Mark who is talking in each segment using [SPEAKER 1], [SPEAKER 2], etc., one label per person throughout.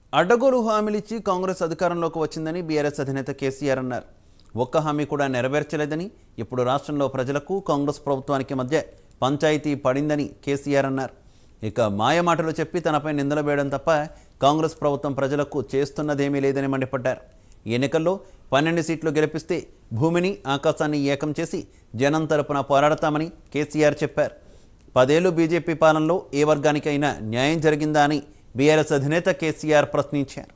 [SPEAKER 1] అడ్డగోలు హామీలిచ్చి కాంగ్రెస్ అధికారంలోకి వచ్చిందని బీఆర్ఎస్ అధినేత కేసీఆర్ అన్నారు ఒక్క హామీ కూడా నెరవేర్చలేదని ఇప్పుడు రాష్ట్రంలో ప్రజలకు కాంగ్రెస్ ప్రభుత్వానికి మధ్య పంచాయతీ పడిందని కేసీఆర్ అన్నారు ఇక మాయమాటలు చెప్పి తనపై నిందలు వేయడం తప్ప కాంగ్రెస్ ప్రభుత్వం ప్రజలకు చేస్తున్నదేమీ లేదని మండిపడ్డారు ఈ ఎన్నికల్లో పన్నెండు సీట్లు గెలిపిస్తే భూమిని ఆకాశాన్ని ఏకం చేసి జనం తరపున పోరాడతామని కేసీఆర్ చెప్పారు పదేళ్లు బీజేపీ పాలనలో ఏ వర్గానికైనా న్యాయం జరిగిందా అని బీఆర్ఎస్ అధినేత కేసీఆర్ ప్రశ్నించారు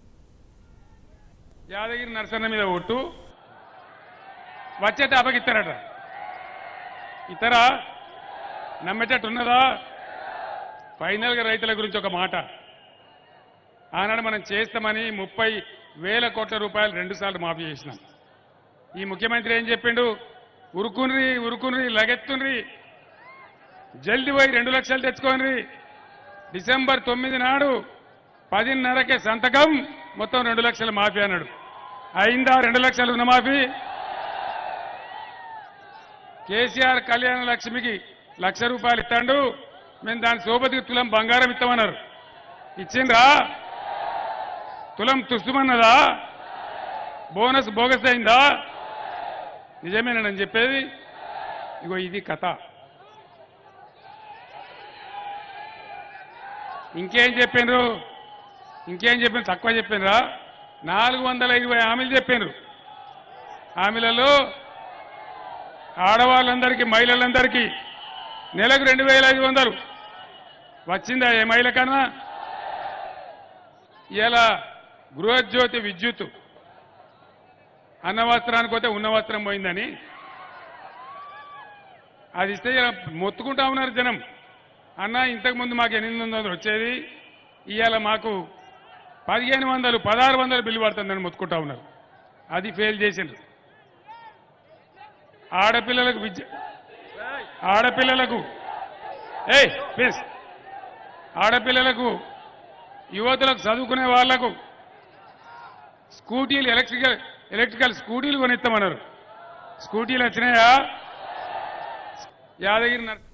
[SPEAKER 2] యాదగిరి నరసన్న మీద ఒట్టు వచ్చే అప్పగిస్తారట ఇతరా నమ్మేటట్టు ఉన్నదా ఫైనల్గా రైతుల గురించి ఒక మాట ఆనాడు మనం చేస్తామని ముప్పై వేల కోట్ల రూపాయలు రెండుసార్లు మాఫీ చేసినాం ఈ ముఖ్యమంత్రి ఏం చెప్పిండు ఉరుకున్రి ఉరుకున్రి లగెత్తుండ్రి జల్ది పోయి రెండు లక్షలు తెచ్చుకోండి డిసెంబర్ తొమ్మిది నాడు పదిన్నరకే సంతకం మొత్తం రెండు లక్షల మాఫీ అన్నాడు అయిందా రెండు లక్షల రుణమాఫీ కేసీఆర్ కళ్యాణ లక్ష్మికి లక్ష రూపాయలు ఇస్తాడు మేము దాని సోపతికి తులం బంగారం ఇస్తామన్నారు ఇచ్చిండ్రా తులం తుస్తుమన్నదా బోనస్ బోగస్ అయిందా నిజమేనని చెప్పేది ఇగో ఇది కథ ఇంకేం చెప్పిండ్రు ఇంకేం చెప్పిన తక్కువ చెప్పినరా నాలుగు వందల ఇరవై హామీలు చెప్పినారు హామీలలో ఆడవాళ్ళందరికీ మహిళలందరికీ నెలకు రెండు వేల ఐదు వందలు వచ్చిందా ఏ మహిళ కన్నా ఇలా గృహజ్యోతి విద్యుత్ అన్న వస్త్రానికి పోతే ఉన్న వస్త్రం పోయిందని అది ఇస్తే ఇలా మొత్తుకుంటా ఉన్నారు జనం అన్న ఇంతకుముందు మాకు ఎనిమిది వందలు వచ్చేది ఇవాళ మాకు పదిహేను వందలు పదహారు వందలు బిల్లు పడుతుందని మొత్తుకుంటా ఉన్నారు అది ఫెయిల్ చేసిండ్రు ఆడపిల్లలకు విద్య ఆడపిల్లలకు ఏయ్ ప్లీజ్ ఆడపిల్లలకు యువతులకు చదువుకునే వాళ్లకు స్కూటీలు ఎలక్ట్రికల్ ఎలక్ట్రికల్ స్కూటీలు కొనిస్తామన్నారు స్కూటీలు వచ్చినాయా యాదగిరి నర్స